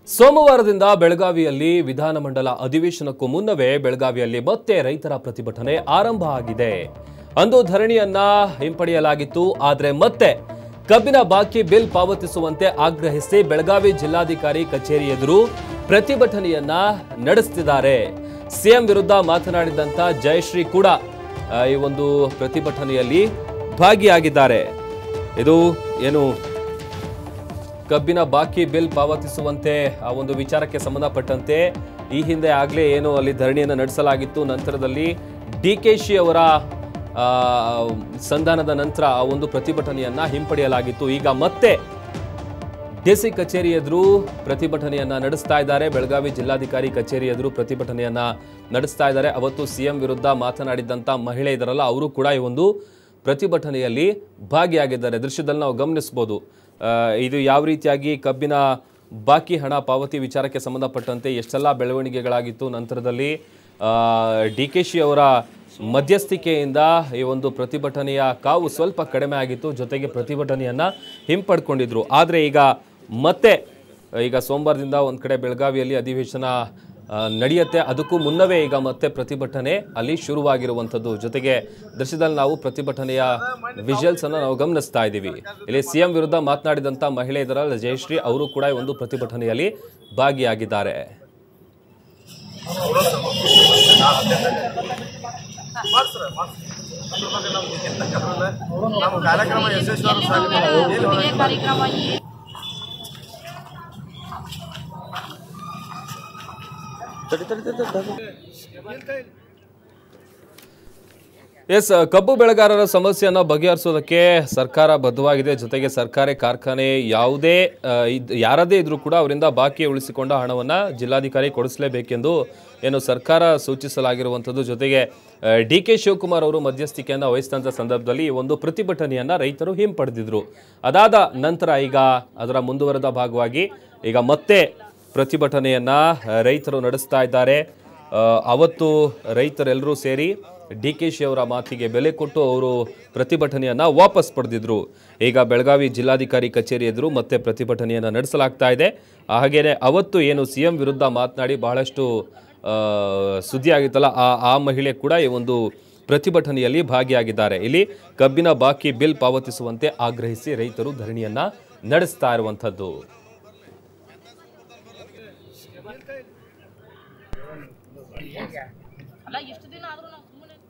ಸೋಮವಾರದಿಂದ ಬೆಳಗಾವಿಯಲ್ಲಿ ವಿಧಾನಮಂಡಲ ಅಧಿವೇಶನಕ್ಕೂ ಮುನ್ನವೇ ಬೆಳಗಾವಿಯಲ್ಲಿ ಮತ್ತೆ ರೈತರ ಪ್ರತಿಭಟನೆ ಆರಂಭ ಆಗಿದೆ ಅಂದು ಧರಣಿಯನ್ನ ಹಿಂಪಡೆಯಲಾಗಿತ್ತು ಆದರೆ ಮತ್ತೆ ಕಬ್ಬಿನ ಬಾಕಿ ಬಿಲ್ ಪಾವತಿಸುವಂತೆ ಆಗ್ರಹಿಸಿ ಬೆಳಗಾವಿ ಜಿಲ್ಲಾಧಿಕಾರಿ ಕಚೇರಿ ಎದುರು ಪ್ರತಿಭಟನೆಯನ್ನ ನಡೆಸುತ್ತಿದ್ದಾರೆ ಸಿಎಂ ವಿರುದ್ಧ ಮಾತನಾಡಿದಂತ ಜಯಶ್ರೀ ಕೂಡ ಆ, ಈ ಒಂದು ಪ್ರತಿಭಟನೆಯಲ್ಲಿ ಭಾಗಿಯಾಗಿದ್ದಾರೆ ಇದು ಏನು ಕಬ್ಬಿನ ಬಾಕಿ ಬಿಲ್ ಪಾವತಿಸುವಂತೆ ಆ ಒಂದು ವಿಚಾರಕ್ಕೆ ಸಂಬಂಧಪಟ್ಟಂತೆ ಈ ಹಿಂದೆ ಆಗಲೇ ಏನು ಅಲ್ಲಿ ಧರಣಿಯನ್ನು ನಡೆಸಲಾಗಿತ್ತು ನಂತರದಲ್ಲಿ ಡಿ ಕೆ ಶಿ ಅವರ ಆ, ಸಂಧಾನದ ನಂತರ ಆ ಒಂದು ಪ್ರತಿಭಟನೆಯನ್ನ ಹಿಂಪಡೆಯಲಾಗಿತ್ತು ಈಗ ಮತ್ತೆ ಡಿಸಿ ಕಚೇರಿ ಎದುರು ಪ್ರತಿಭಟನೆಯನ್ನ ನಡೆಸ್ತಾ ಇದ್ದಾರೆ ಬೆಳಗಾವಿ ಜಿಲ್ಲಾಧಿಕಾರಿ ಕಚೇರಿ ಎದುರು ಪ್ರತಿಭಟನೆಯನ್ನ ನಡೆಸ್ತಾ ಇದ್ದಾರೆ ಅವತ್ತು ಸಿಎಂ ವಿರುದ್ಧ ಮಾತನಾಡಿದಂತ ಮಹಿಳೆ ಇದರಲ್ಲ ಅವರು ಕೂಡ ಈ ಒಂದು ಪ್ರತಿಭಟನೆಯಲ್ಲಿ ಭಾಗಿಯಾಗಿದ್ದಾರೆ ದೃಶ್ಯದಲ್ಲಿ ನಾವು ಗಮನಿಸಬಹುದು ಆ, ಇದು ಯಾವ ರೀತಿಯಾಗಿ ಕಬ್ಬಿನ ಬಾಕಿ ಹಣ ಪಾವತಿ ವಿಚಾರಕ್ಕೆ ಸಂಬಂಧಪಟ್ಟಂತೆ ಎಷ್ಟೆಲ್ಲ ಬೆಳವಣಿಗೆಗಳಾಗಿತ್ತು ನಂತರದಲ್ಲಿ ಡಿ ಕೆ ಶಿ ಅವರ ಮಧ್ಯಸ್ಥಿಕೆಯಿಂದ ಈ ಒಂದು ಪ್ರತಿಭಟನೆಯ ಕಾವು ಸ್ವಲ್ಪ ಕಡಿಮೆ ಆಗಿತ್ತು ಜೊತೆಗೆ ಪ್ರತಿಭಟನೆಯನ್ನ ಹಿಂಪಡ್ಕೊಂಡಿದ್ರು ಆದರೆ ಈಗ ಮತ್ತೆ ಈಗ ಸೋಮವಾರದಿಂದ ಒಂದು ಕಡೆ ಬೆಳಗಾವಿಯಲ್ಲಿ ಅಧಿವೇಶನ ಆ, ನಡೆಯುತ್ತೆ ಅದಕ್ಕೂ ಮುನ್ನವೇ ಈಗ ಮತ್ತೆ ಪ್ರತಿಭಟನೆ ಅಲ್ಲಿ ಶುರುವಾಗಿರುವಂಥದ್ದು ಜೊತೆಗೆ ದೃಶ್ಯದಲ್ಲಿ ನಾವು ಪ್ರತಿಭಟನೆಯ ವಿಜುವಲ್ಸ್ ಅನ್ನು ನಾವು ಗಮನಿಸ್ತಾ ಇದ್ದೀವಿ ಇಲ್ಲಿ ಸಿಎಂ ವಿರುದ್ಧ ಮಾತನಾಡಿದಂಥ ಮಹಿಳೆ ಇದರ ಜಯಶ್ರೀ ಅವರು ಕೂಡ ಈ ಒಂದು ಪ್ರತಿಭಟನೆಯಲ್ಲಿ ಭಾಗಿಯಾಗಿದ್ದಾರೆ ನಮ್ಮ ಕಾರ್ಯಕ್ರಮ ಯಶಸ್ವಿ ಕಾರ್ಯಕ್ರಮ ಈ ಎಸ್ ಕಬ್ಬು ಬೆಳೆಗಾರರ ಸಮಸ್ಯೆಯನ್ನ ಬಗೆಹರಿಸೋದಕ್ಕೆ ಸರ್ಕಾರ ಬದ್ಧವಾಗಿದೆ ಜೊತೆಗೆ ಸರ್ಕಾರಿ ಕಾರ್ಖಾನೆ ಯಾವುದೇ ಆ, ಇದ್- ಯಾರದೇ ಇದ್ರೂ ಕೂಡ ಅವರಿಂದ ಬಾಕಿ ಉಳಿಸಿಕೊಂಡ ಹಣವನ್ನ ಜಿಲ್ಲಾಧಿಕಾರಿ ಕೊಡಿಸಲೇಬೇಕೆಂದು ಏನು ಸರ್ಕಾರ ಸೂಚಿಸಲಾಗಿರುವಂಥದ್ದು ಜೊತೆಗೆ ಡಿ ಕೆ ಶಿವಕುಮಾರ್ ಅವರು ಮಧ್ಯಸ್ಥಿಕೆಯನ್ನು ವಹಿಸಿದಂಥ ಸಂದರ್ಭದಲ್ಲಿ ಈ ಒಂದು ಪ್ರತಿಭಟನೆಯನ್ನ ರೈತರು ಹಿಂಪಡೆದಿದ್ರು ಅದಾದ ನಂತರ ಈಗ ಅದರ ಮುಂದುವರೆದ ಭಾಗವಾಗಿ ಈಗ ಮತ್ತೆ ಪ್ರತಿಭಟನೆಯನ್ನ ಆ, ರೈತರು ನಡೆಸ್ತಾ ಇದ್ದಾರೆ ಆ, ಅವತ್ತು ರೈತರೆಲ್ಲರೂ ಸೇರಿ ಡಿ ಕೆ ಶಿ ಅವರ ಮಾತಿಗೆ ಬೆಲೆ ಕೊಟ್ಟು ಅವರು ಪ್ರತಿಭಟನೆಯನ್ನ ವಾಪಸ್ ಪಡೆದಿದ್ರು ಈಗ ಬೆಳಗಾವಿ ಜಿಲ್ಲಾಧಿಕಾರಿ ಕಚೇರಿ ಎದುರು ಮತ್ತೆ ಪ್ರತಿಭಟನೆಯನ್ನ ನಡೆಸಲಾಗ್ತಾ ಇದೆ ಹಾಗೇನೆ ಅವತ್ತು ಏನು ಸಿ ಎಂ ವಿರುದ್ಧ ಮಾತನಾಡಿ ಬಹಳಷ್ಟು ಆ, ಸುದ್ದಿ ಆಗಿತ್ತಲ್ಲ ಆ ಆ ಮಹಿಳೆ ಕೂಡ ಈ ಒಂದು ಪ್ರತಿಭಟನೆಯಲ್ಲಿ ಭಾಗಿಯಾಗಿದ್ದಾರೆ ಇಲ್ಲಿ ಕಬ್ಬಿನ ಬಾಕಿ ಬಿಲ್ ಪಾವತಿಸುವಂತೆ ಆಗ್ರಹಿಸಿ ರೈತರು ಧರಣಿಯನ್ನ ನಡೆಸ್ತಾ ಇರುವಂಥದ್ದು